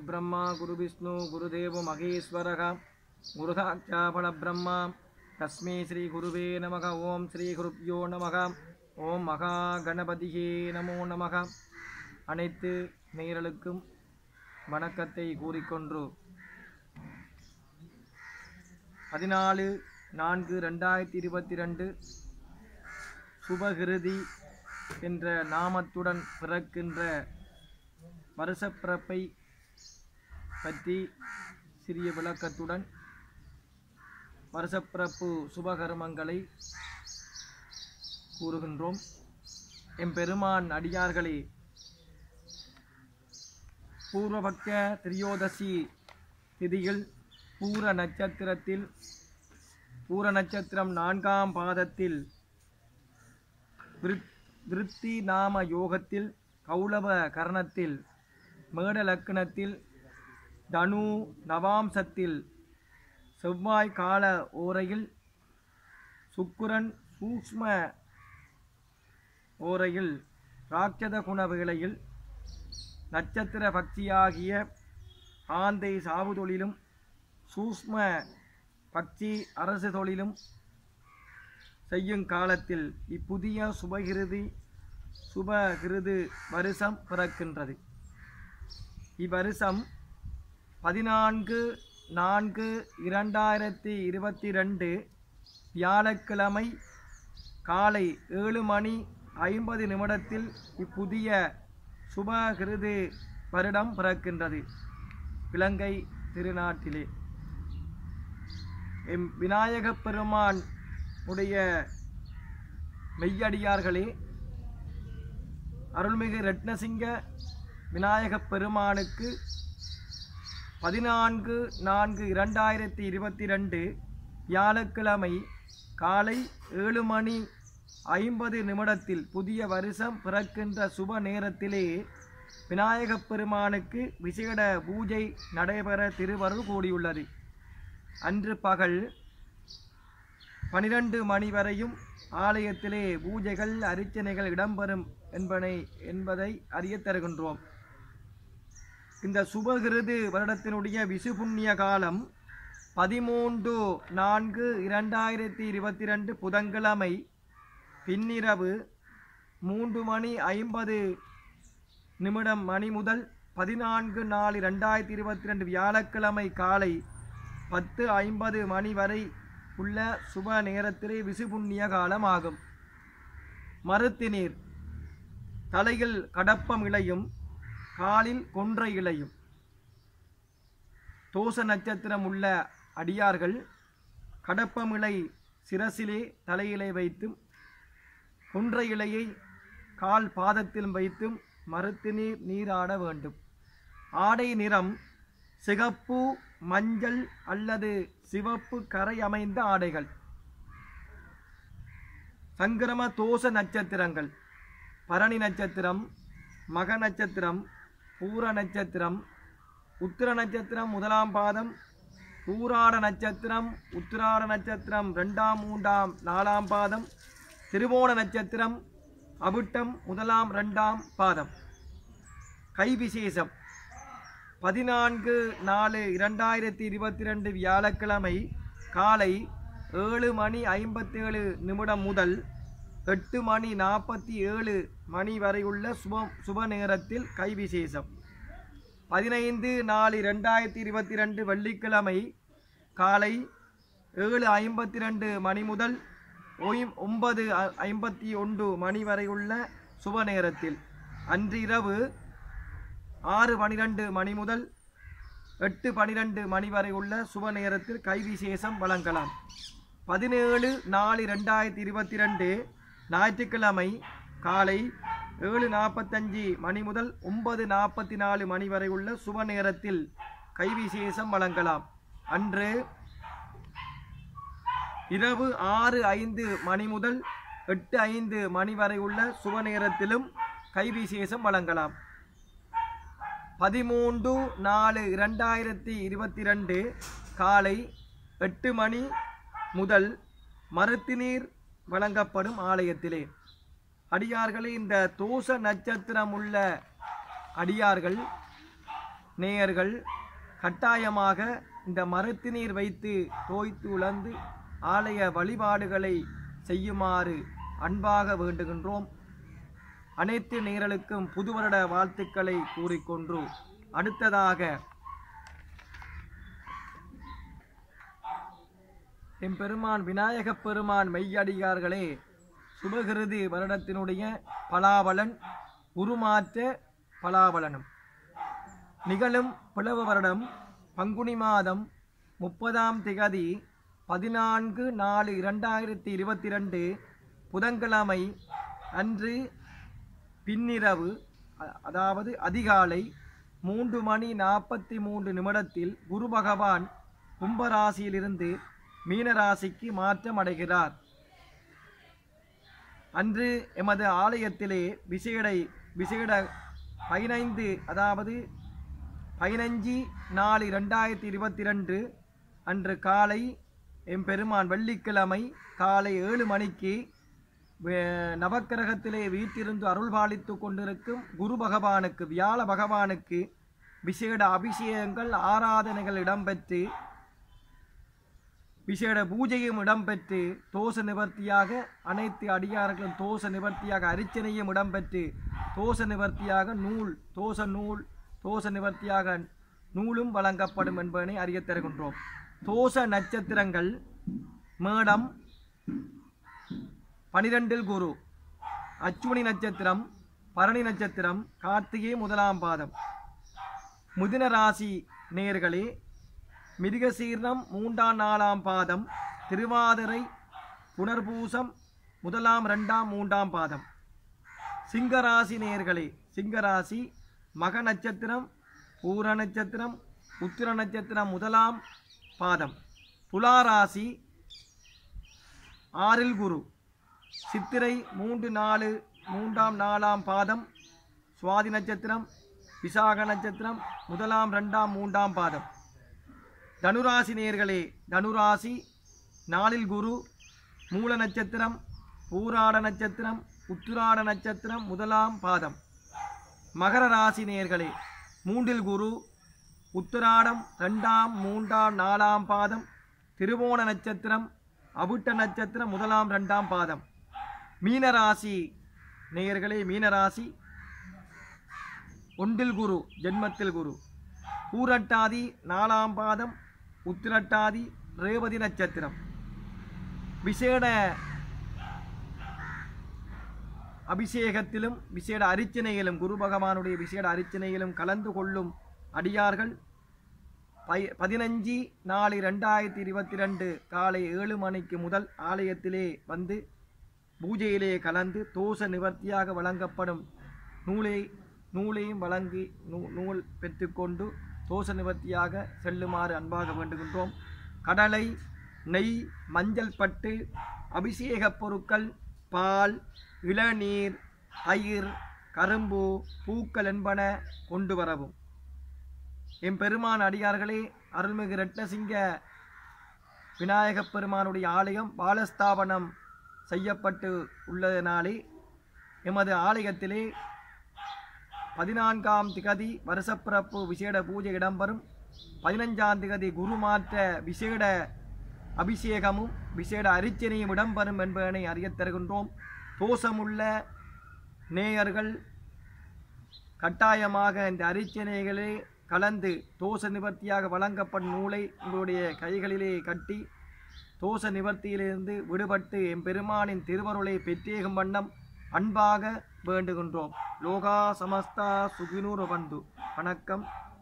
गुरुब्रह्मा गुरुविष्णु गुरुदेवो महेश्वरः गुरुसाक्षा परब्रह्मा तस्मै श्रीगुरुवे नमः ॐ श्रीगुरुभ्यो நமக ஓம் மகா கணபதியே நமோ நமக அனைத்து நேயர்களுக்கும் வணக்கத்தை கூறிக்கொண்டு பதினாலு நான்கு ரெண்டாயிரத்தி இருபத்தி ரெண்டு சுபகிருதி என்ற நாமத்துடன் பிறக்கின்ற வருஷப்பிறப்பை பற்றி சிறிய விளக்கத்துடன் வருஷப்பிறப்பு சுபகர்மங்களை கூறுகின்றோம் எம்பெருமான் அடியார்களே பூர்வபக்த திரியோதசி திதியில் பூர நட்சத்திரத்தில் பூர நட்சத்திரம் நான்காம் பாதத்தில் விருத்- விருத்தி நாம யோகத்தில் கௌளவ கரணத்தில் மேட லக்கணத்தில் தனு நவாம்சத்தில் செவ்வாய் கால ஓரையில் சுக்கிரன் சூக்ஷ்ம ஓரையில் ராட்சத குண வேளையில் நட்சத்திர பக்தியாகிய ஆந்தை சாவு தொழிலும் சூக்ஷ்ம பக்தி அரசு தொழிலும் செய்யும் காலத்தில் இப்புதிய சுபகிருதி சுபகிருது வருஷம் பிறக்கின்றது இவ்வருஷம் பதினான்கு நான்கு இரண்டாயிரத்தி இருபத்தி ரெண்டு வியாழக்கிழமை காலை ஏழு மணி ஐம்பது நிமிடத்தில் இப்புதிய சுபகிருது வருடம் பிறக்கின்றது இலங்கை திருநாட்டிலே எம் விநாயகப் பெருமான் உடைய மெய்யடியார்களே அருள்மிகு ரத்னசிங்க விநாயகப் பெருமானுக்கு பதினான்கு நான்கு இரண்டாயிரத்தி இருபத்தி ரெண்டு வியாழக்கிழமை காலை ஏழு மணி ஐம்பது நிமிடத்தில் புதிய வருஷம் பிறக்கின்ற சுப நேரத்திலே விநாயகப் பெருமானுக்கு விசேட பூஜை நடைபெற திருவருள் கூடியுள்ளது அன்று பகல் பனிரெண்டு மணி வரையும் ஆலயத்திலே பூஜைகள் அர்ச்சனைகள் இடம்பெறும் என்பனை என்பதை அறியத் தருகின்றோம் இந்த சுபகிருது வருடத்தினுடைய விசு புண்ணிய காலம் பதிமூன்று நான்கு இரண்டாயிரத்தி இருபத்தி ரெண்டு புதன்கிழமை பின்னிரவு மூன்று மணி ஐம்பது நிமிடம் மணி முதல் பதினான்கு நாலு ரெண்டாயிரத்தி இருபத்தி ரெண்டு வியாழக்கிழமை காலை பத்து ஐம்பது மணி வரை உள்ள சுப நேரத்திலே விசு புண்ணிய காலம் ஆகும் மருத்தினீர் தலையில் கடப்பம் இலையும் காலில் கொன்றை இலையும் தோச நட்சத்திரம் உள்ள அடியார்கள் கடப்பம் இலை சிரசிலே தலையிலே வைத்தும் கொன்றை இலையை கால் பாதத்திலும் வைத்தும் மறுத்து நீர் நீராட வேண்டும் ஆடை நிறம் சிகப்பு மஞ்சள் அல்லது சிவப்பு கரை அமைந்த ஆடைகள் சங்கிரம தோஷ நட்சத்திரங்கள் பரணி நட்சத்திரம் மக நட்சத்திரம் பூர நட்சத்திரம் உத்திர நட்சத்திரம் முதலாம் பாதம் பூராட நட்சத்திரம் உத்திராட நட்சத்திரம் ரெண்டாம் மூன்றாம் நாலாம் பாதம் திருவோண நட்சத்திரம் அவிட்டம் முதலாம் ரெண்டாம் பாதம் கை விசேஷம் பதினான்கு நாலு இரண்டாயிரத்தி இருபத்தி ரெண்டு வியாழக்கிழமை காலை ஏழு மணி ஐம்பத்தேழு நிமிடம் முதல் எட்டு மணி நாற்பத்தி ஏழு மணி வரையுள்ள சுப சுப நேரத்தில் கை விசேஷம் பதினைந்து நாலு ரெண்டாயிரத்தி இருபத்தி ரெண்டு வெள்ளிக்கிழமை காலை ஏழு ஐம்பத்தி ரெண்டு மணி முதல் ஒய்- ஒன்பது ஐ- ஐம்பத்தி ஒன்று மணி வரையுள்ள சுப நேரத்தில் அன்று இரவு ஆறு பனிரெண்டு மணி முதல் எட்டு பனிரெண்டு மணி வரை உள்ள சுப நேரத்தில் கைவிசேஷம் வழங்கலாம் பதினேழு நாலு ரெண்டாயிரத்தி இருபத்தி ரெண்டு ஞாயிற்றுக்கிழமை காலை ஏழு நாற்பத்தஞ்சு மணி முதல் ஒன்பது நாற்பத்தி நாலு மணி வரை உள்ள சுப நேரத்தில் கைவிசேஷம் வழங்கலாம் அன்று இரவு ஆறு ஐந்து மணி முதல் எட்டு ஐந்து மணி வரை உள்ள சுப நேரத்திலும் கைவிசேஷம் வழங்கலாம் பதிமூன்று நாலு இரண்டாயிரத்தி இருபத்தி ரெண்டு காலை எட்டு மணி முதல் மருத்துநீர் வழங்கப்படும் ஆலயத்திலே அடியார்களே இந்த தோஷ நட்சத்திரம் உள்ள அடியார்கள் நேயர்கள் கட்டாயமாக இந்த மரத்தினீர் வைத்து தோய்த்து உழந்து ஆலய வழிபாடுகளை செய்யுமாறு அன்பாக வேண்டுகின்றோம் அனைத்து நேயர்களுக்கும் புது வருட வாழ்த்துக்களை கூறிக்கொண்டு அடுத்ததாக எம்பெருமான் விநாயகப் பெருமான் மெய்யடியார்களே சுபகிருதி வருடத்தினுடைய பலாபலன் உருமாற்ற பலாபலனும் நிகழும் பிளவு வருடம் பங்குனி மாதம் முப்பதாம் திகதி பதினான்கு நாலு இரண்டாயிரத்தி இருபத்தி ரெண்டு புதன்கிழமை அன்று பின்னிரவு அ- அதாவது அதிகாலை மூன்று மணி நாற்பத்தி மூன்று நிமிடத்தில் குரு பகவான் கும்பராசியிலிருந்து மீனராசிக்கு மாற்றம் அடைகிறார் அன்று எமது ஆலயத்திலே விசேடை விசேட பதினைந்து அதாவது பதினஞ்சு நாலு ரெண்டாயிரத்தி இருபத்தி ரெண்டு அன்று காலை எம்பெருமான் வெள்ளிக்கிழமை காலை ஏழு மணிக்கு வே- நவக்கிரகத்திலே வீட்டிருந்து அருள்பாலித்து கொண்டிருக்கும் குரு பகவானுக்கு வியாழ பகவானுக்கு விசேட அபிஷேகங்கள் ஆராதனைகள் இடம்பெற்று விசேட பூஜையும் இடம்பெற்று தோஷ நிவர்த்தியாக அனைத்து அடியார்களும் தோஷ நிவர்த்தியாக அர்ச்சனையும் இடம்பெற்று தோஷ நிவர்த்தியாக நூல் தோஷ நூல் தோஷ நிவர்த்தியாக நூலும் வழங்கப்படும் என்பதனை அறியத் தருகின்றோம் தோஷ நட்சத்திரங்கள் மேடம் பனிரெண்டில் குரு அச்சுவனி நட்சத்திரம் பரணி நட்சத்திரம் கார்த்திகை முதலாம் பாதம் முதின ராசி நேர்களே மிருகசீர்ணம் மூன்றாம் நாலாம் பாதம் திருவாதிரை புனர்பூசம் முதலாம் ரெண்டாம் மூன்றாம் பாதம் சிங்கராசி நேர்களே சிங்கராசி மக நட்சத்திரம் பூர நட்சத்திரம் உத்திர நட்சத்திரம் முதலாம் பாதம் துளாராசி ஆறில் குரு சித்திரை மூன்று நாலு மூன்றாம் நாலாம் பாதம் சுவாதி நட்சத்திரம் விசாக நட்சத்திரம் முதலாம் ரெண்டாம் மூன்றாம் பாதம் தனுராசி நேர்களே தனுராசி நாளில் குரு மூல நட்சத்திரம் பூராட நட்சத்திரம் உத்திராட நட்சத்திரம் முதலாம் பாதம் மகர ராசி நேர்களே மூன்றில் குரு உத்திராடம் ரெண்டாம் மூன்றாம் நாலாம் பாதம் திருவோண நட்சத்திரம் அவிட்ட நட்சத்திரம் முதலாம் ரெண்டாம் பாதம் மீனராசி நேயர்களே மீனராசி ஒன்றில் குரு ஜென்மத்தில் குரு பூரட்டாதி நாலாம் பாதம் உத்திரட்டாதி ரேவதி நட்சத்திரம் விசேட அபிஷேகத்திலும் விசேட அரிச்சனையிலும் குரு பகவானுடைய விசேட அரிச்சனையிலும் கலந்து கொள்ளும் அடியார்கள் பை- பதினஞ்சு நாலு ரெண்டாயிரத்தி இருபத்தி ரெண்டு காலை ஏழு மணிக்கு முதல் ஆலயத்திலே வந்து பூஜையிலே கலந்து தோஷ நிவர்த்தியாக வழங்கப்படும் நூலை நூலையும் வழங்கி நூ நூல் பெற்றுக்கொண்டு தோஷ நிவர்த்தியாக செல்லுமாறு அன்பாக வேண்டுகின்றோம் கடலை நெய் மஞ்சள் பட்டு அபிஷேகப் பொருட்கள் பால் இளநீர் தயிர் கரும்பு பூக்கள் என்பன கொண்டு வரவும் எம்பெருமான் அடியார்களே அருள்மிகு ரட்னசிங்க விநாயகப் பெருமானுடைய ஆலயம் பாலஸ்தாபனம் செய்யப்பட்டு உள்ளதனாலே எமது ஆலயத்திலே பதினான்காம் திகதி வருஷப்பிறப்பு விசேட பூஜை இடம்பெறும் பதினஞ்சாம் திகதி குருமாற்ற விசேட அபிஷேகமும் விசேட அரிச்சனையும் இடம்பெறும் என்பதனை அறியத் தருகின்றோம் தோஷமுள்ள நேயர்கள் கட்டாயமாக இந்த அரிச்சனைகளே கலந்து தோஷ நிவர்த்தியாக வழங்கப்படும் நூலை உங்களுடைய கைகளிலே கட்டி தோஷ நிவர்த்தியிலிருந்து விடுபட்டு எம்பெருமானின் திருவருளை பெற்றேகும் வண்ணம் அன்பாக வேண்டுகின்றோம் லோகா சமஸ்தா சுகினூர் பந்து வணக்கம்